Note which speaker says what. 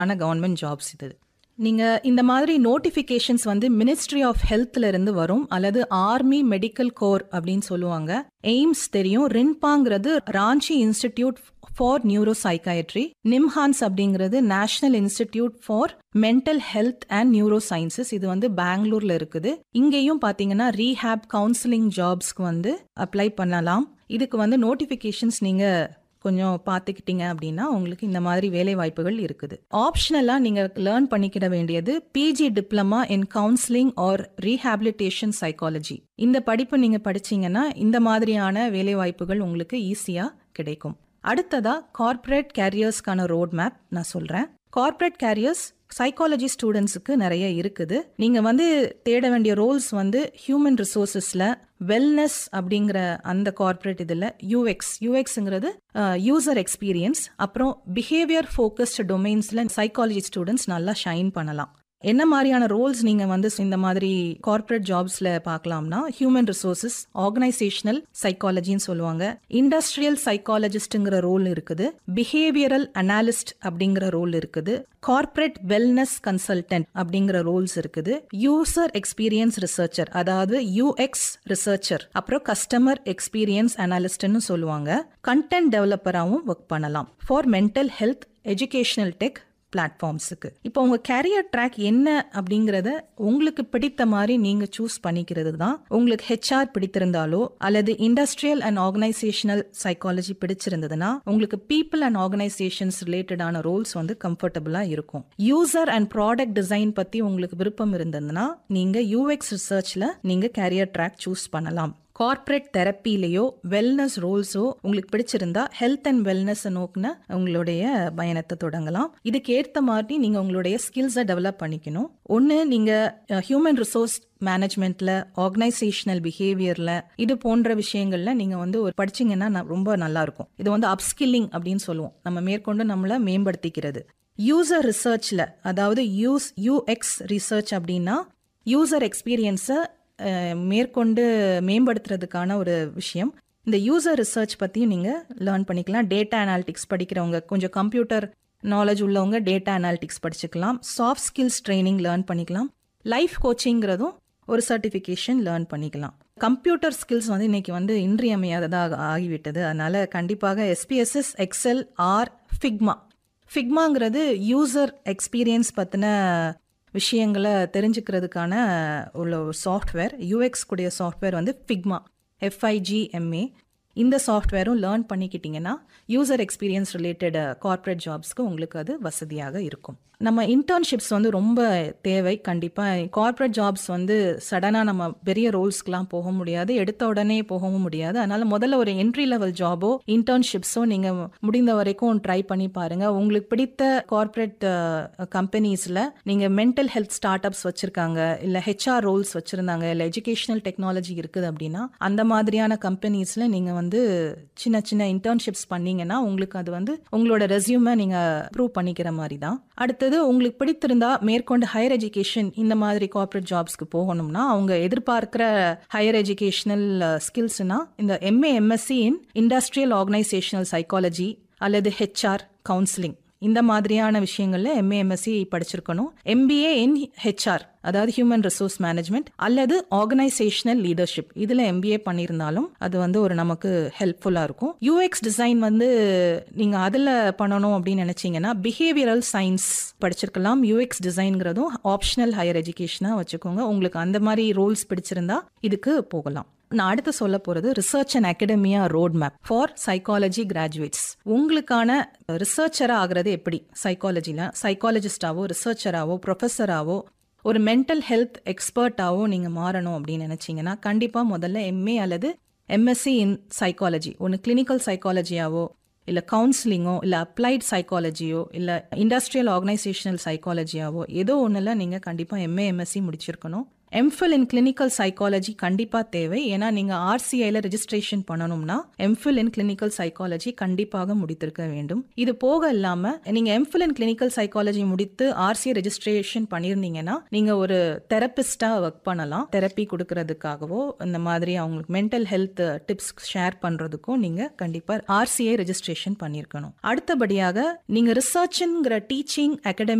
Speaker 1: ஆன government jobs இது நீங்க இந்த மாதிரி நோட்டிஃபிகேஷன்ஸ் வந்து மினிஸ்ட்ரி ஆஃப் ஹெல்த்ல இருந்து வரும் அல்லது ஆர்மி மெடிக்கல் கோர் அப்படின்னு சொல்லுவாங்க எய்ம்ஸ் தெரியும் ரின்பாங்கிறது Ranchi institute for neuropsychiatry NIMHANS அப்படிங்கிறது national institute for mental health and neurosciences இது வந்து பெங்களூர்ல இருக்குது இங்கேயும் பாத்தீங்கன்னா ரீஹேப் கவுன்சிலிங் ஜாப்ஸ்க்கு வந்து அப்ளை பண்ணலாம் இதுக்கு வந்து நோட்டிஃபிகேஷன்ஸ் நீங்க கொஞ்சம் பார்த்துக்கிட்டீங்க அப்படின்னா உங்களுக்கு இந்த மாதிரி வேலை வாய்ப்புகள் இருக்குது ஆப்ஷனலாக நீங்கள் லேர்ன் பண்ணிக்கிட வேண்டியது PG diploma in counselling or rehabilitation psychology இந்த படிப்பு நீங்கள் படிச்சீங்கன்னா இந்த மாதிரியான வேலை வாய்ப்புகள் உங்களுக்கு ஈஸியாக கிடைக்கும் அடுத்ததா கார்ப்பரேட் கேரியர்ஸ்க்கான ரோட் மேப் நான் சொல்கிறேன் கார்ப்பரேட் கேரியர்ஸ் சைக்காலஜி ஸ்டூடெண்ட்ஸுக்கு நிறைய இருக்குது நீங்க வந்து தேட வேண்டிய ரோல்ஸ் வந்து ஹியூமன் ரிசோர்சஸ்ல வெல்னஸ் அப்படிங்கிற அந்த கார்ப்பரேட் இதில் யூஎக்ஸ் யூஎக்ஸ்ங்கிறது யூசர் எக்ஸ்பீரியன்ஸ் அப்புறம் பிஹேவியர் ஃபோக்கஸ்டு டொமைன்ஸில் சைக்காலஜி ஸ்டூடெண்ட்ஸ் நல்லா ஷைன் பண்ணலாம் என்ன மாதிரியான ரோல்ஸ் நீங்க வந்து இந்த மாதிரி கார்ப்பரேட் ஜாப்ஸ்ல பார்க்கலாம்னா ஹியூமன் ரிசோர்சஸ் ஆர்கனைசேஷனல் சைக்காலஜின்னு சொல்லுவாங்க இண்டஸ்ட்ரியல் சைக்காலஜிஸ்ட்ங்கிற ரோல் இருக்குது பிஹேவியரல் அனாலிஸ்ட் அப்படிங்கிற ரோல் இருக்குது கார்ப்பரேட் வெல்னஸ் கன்சல்டன்ட் அப்படிங்கிற ரோல்ஸ் இருக்குது யூசர் எக்ஸ்பீரியன்ஸ் ரிசர்ச்சர் அதாவது யூஎக்ஸ் ரிசர்ச்சர் அப்புறம் கஸ்டமர் எக்ஸ்பீரியன்ஸ் அனாலிஸ்ட்னு சொல்லுவாங்க கண்டென்ட் டெவலப்பராகவும் ஒர்க் பண்ணலாம் for mental health educational tech பிளாட்ஃபார்ம்ஸுக்கு இப்போ உங்க கேரியர் ட்ராக் என்ன அப்படிங்கறத உங்களுக்கு பிடித்த மாதிரி நீங்க சூஸ் பண்ணிக்கிறது தான் உங்களுக்கு ஹெச்ஆர் பிடித்திருந்தாலோ அல்லது இண்டஸ்ட்ரியல் அண்ட் ஆர்கனைசேஷனல் சைக்காலஜி பிடிச்சிருந்ததுன்னா உங்களுக்கு பீப்புள் அண்ட் ஆர்கனைசேஷன்ஸ் ரிலேட்டடான ரோல்ஸ் வந்து கம்ஃபர்டபுளா இருக்கும் யூசர் அண்ட் ப்ராடக்ட் டிசைன் பத்தி உங்களுக்கு விருப்பம் இருந்ததுன்னா நீங்க யூஎக்ஸ் ரிசர்ச்ல நீங்க கேரியர் ட்ராக் சூஸ் பண்ணலாம் கார்ப்பரேட் தெரப்பிலேயோ வெல்னஸ் ரோல்ஸோ உங்களுக்கு பிடிச்சிருந்தா ஹெல்த் அண்ட் வெல்னஸ் நோக்குன உங்களுடைய பயணத்தை தொடங்கலாம் இதுக்கு ஏற்ற மாதிரி நீங்க உங்களுடைய ஸ்கில்ஸை டெவலப் பண்ணிக்கணும் ஒன்று நீங்க ஹியூமன் ரிசோர்ஸ் மேனேஜ்மெண்ட்ல ஆர்கனைசேஷனல் பிஹேவியர்ல இது போன்ற விஷயங்கள்ல நீங்க வந்து ஒரு படிச்சீங்கன்னா ரொம்ப நல்லா இருக்கும் இது வந்து அப்ஸ்கில்லிங் அப்படின்னு சொல்லுவோம் நம்ம மேற்கொண்டு நம்மளை மேம்படுத்திக்கிறது யூசர் ரிசர்ச்ல அதாவது யூஸ் யூஎக்ஸ் ரிசர்ச் அப்படின்னா யூசர் எக்ஸ்பீரியன்ஸை மேற்கொண்டு மேம்படுத்துறதுக்கான ஒரு விஷயம் இந்த யூசர் ரிசர்ச் பற்றியும் நீங்கள் லேர்ன் பண்ணிக்கலாம் டேட்டா அனாலிட்டிக்ஸ் படிக்கிறவங்க கொஞ்சம் கம்ப்யூட்டர் நாலேஜ் உள்ளவங்க டேட்டா அனாலிட்டிக்ஸ் படிச்சுக்கலாம் சாஃப்ட் ஸ்கில்ஸ் ட்ரைனிங் லேர்ன் பண்ணிக்கலாம் லைஃப் கோச்சிங்கிறதும் ஒரு சர்டிஃபிகேஷன் லேர்ன் பண்ணிக்கலாம் கம்ப்யூட்டர் ஸ்கில்ஸ் வந்து இன்னைக்கு வந்து இன்றியமையாததாக ஆகிவிட்டது அதனால கண்டிப்பாக எஸ்பிஎஸ்எஸ் எக்ஸல் ஆர் ஃபிக்மா ஃபிக்மாங்கிறது யூசர் எக்ஸ்பீரியன்ஸ் பற்றின விஷயங்களை தெரிஞ்சுக்கிறதுக்கான உள்ள ஒரு சாஃப்ட்வேர் யூஎக்ஸ் கூடிய சாஃப்ட்வேர் வந்து ஃபிக்மா எஃப்ஐஜிஎம்ஏ இந்த சாஃப்ட்வேரும் லேர்ன் பண்ணிக்கிட்டீங்கன்னா யூசர் எக்ஸ்பீரியன்ஸ் ரிலேட்டட் கார்ப்பரேட் ஜாப்ஸ்க்கு உங்களுக்கு அது வசதியாக இருக்கும் நம்ம இன்டர்ன்ஷிப்ஸ் வந்து ரொம்ப தேவை கண்டிப்பாக கார்ப்பரேட் ஜாப்ஸ் வந்து சடனாக நம்ம பெரிய ரோல்ஸ்க்கெலாம் போக முடியாது எடுத்த உடனே போகவும் முடியாது அதனால முதல்ல ஒரு என்ட்ரி லெவல் ஜாபோ இன்டர்ன்ஷிப்ஸோ நீங்கள் முடிந்த வரைக்கும் ட்ரை பண்ணி பாருங்க உங்களுக்கு பிடித்த கார்ப்பரேட் கம்பெனிஸில் நீங்கள் மென்டல் ஹெல்த் ஸ்டார்ட் அப்ஸ் வச்சுருக்காங்க இல்லை ஹெச்ஆர் ரோல்ஸ் வச்சுருந்தாங்க இல்லை எஜுகேஷனல் டெக்னாலஜி இருக்குது அப்படின்னா அந்த மாதிரியான கம்பெனிஸில் நீங்கள் வந்து சின்ன சின்ன இன்டர்ன்ஷிப்ஸ் பண்ணீங்கன்னா உங்களுக்கு அது வந்து உங்களோட ரெசியூமை நீங்கள் ப்ரூவ் பண்ணிக்கிற மாதிரி தான் அடுத்தது உங்களுக்கு பிடித்திருந்தா மேற்கொண்டு ஹையர் எஜுகேஷன் இந்த மாதிரி கார்ப்பரேட் ஜாப்ஸ்க்கு போகணும்னா அவங்க எதிர்பார்க்கிற ஹையர் எஜுகேஷனல் ஸ்கில்ஸ்னா இந்த MA MSc in industrial organisational psychology அல்லது ஹெச்ஆர் கவுன்சிலிங் இந்த மாதிரியான விஷயங்கள்ல எம்ஏ எம்எஸ்சி படிச்சிருக்கணும் எம்பிஏ இன் ஹெச்ஆர் அதாவது ஹியூமன் ரிசோர்ஸ் மேனேஜ்மெண்ட் அல்லது ஆர்கனைசேஷனல் லீடர்ஷிப் இதுல எம்பிஏ பண்ணியிருந்தாலும் அது வந்து ஒரு நமக்கு ஹெல்ப்ஃபுல்லா இருக்கும் யூஎக்ஸ் டிசைன் வந்து நீங்க அதுல பண்ணணும் அப்படின்னு நினைச்சீங்கன்னா பிஹேவியரல் சயின்ஸ் படிச்சிருக்கலாம் யூஎக்ஸ் டிசைன்ங்கிறதும் ஆப்ஷனல் ஹையர் எஜுகேஷனா வச்சுக்கோங்க உங்களுக்கு அந்த மாதிரி ரோல்ஸ் பிடிச்சிருந்தா இதுக்கு போகலாம் நான் அடுத்து சொல்ல போறது research and academia road map for psychology graduates உங்களுக்கான ரிசர்ச்சரா ஆகிறது எப்படி சைக்காலஜில சைக்காலஜிஸ்டாவோ ரிசர்ச்சராவோ ப்ரொஃபஸராவோ ஒரு மென்டல் ஹெல்த் எக்ஸ்பர்ட்டாவோ நீங்க மாறணும் அப்படின்னு நினைச்சீங்கன்னா கண்டிப்பா முதல்ல எம்ஏ அல்லது எம்எஸ்சி இன் சைக்காலஜி ஒன்று கிளினிக்கல் சைக்காலஜியாவோ இல்லை கவுன்சிலிங்கோ இல்லை அப்ளைட் சைக்காலஜியோ இல்லை இண்டஸ்ட்ரியல் ஆர்கனைசேஷனல் சைக்காலஜியாவோ ஏதோ ஒன்றில் நீங்கள் கண்டிப்பாக எம்ஏ எம்எஸ்சி முடிச்சிருக்கணும் எம்ஃபில் இன் கிளினிக்கல் சைக்காலஜி கண்டிப்பா தேவை ஏன்னா நீங்க ஆர்சிஐல ரெஜிஸ்ட்ரேஷன் பண்ணணும்னா எம்ஃபில் இன் கிளினிக்கல் சைக்காலஜி கண்டிப்பாக முடித்திருக்க வேண்டும் இது போக இல்லாம நீங்க எம்ஃபில் இன் கிளினிக்கல் சைக்காலஜி முடித்து ஆர்சிஐ ரெஜிஸ்ட்ரேஷன் பண்ணியிருந்தீங்கன்னா நீங்க ஒரு தெரபிஸ்டா ஒர்க் பண்ணலாம் தெரப்பி கொடுக்கறதுக்காகவோ இந்த மாதிரி அவங்களுக்கு மென்டல் ஹெல்த் டிப்ஸ் ஷேர் பண்றதுக்கும் நீங்க கண்டிப்பா ஆர்சிஐ ரெஜிஸ்ட்ரேஷன் பண்ணியிருக்கணும் அடுத்தபடியாக நீங்க ரிசர்ச்ங்கிற டீச்சிங் அகாடமி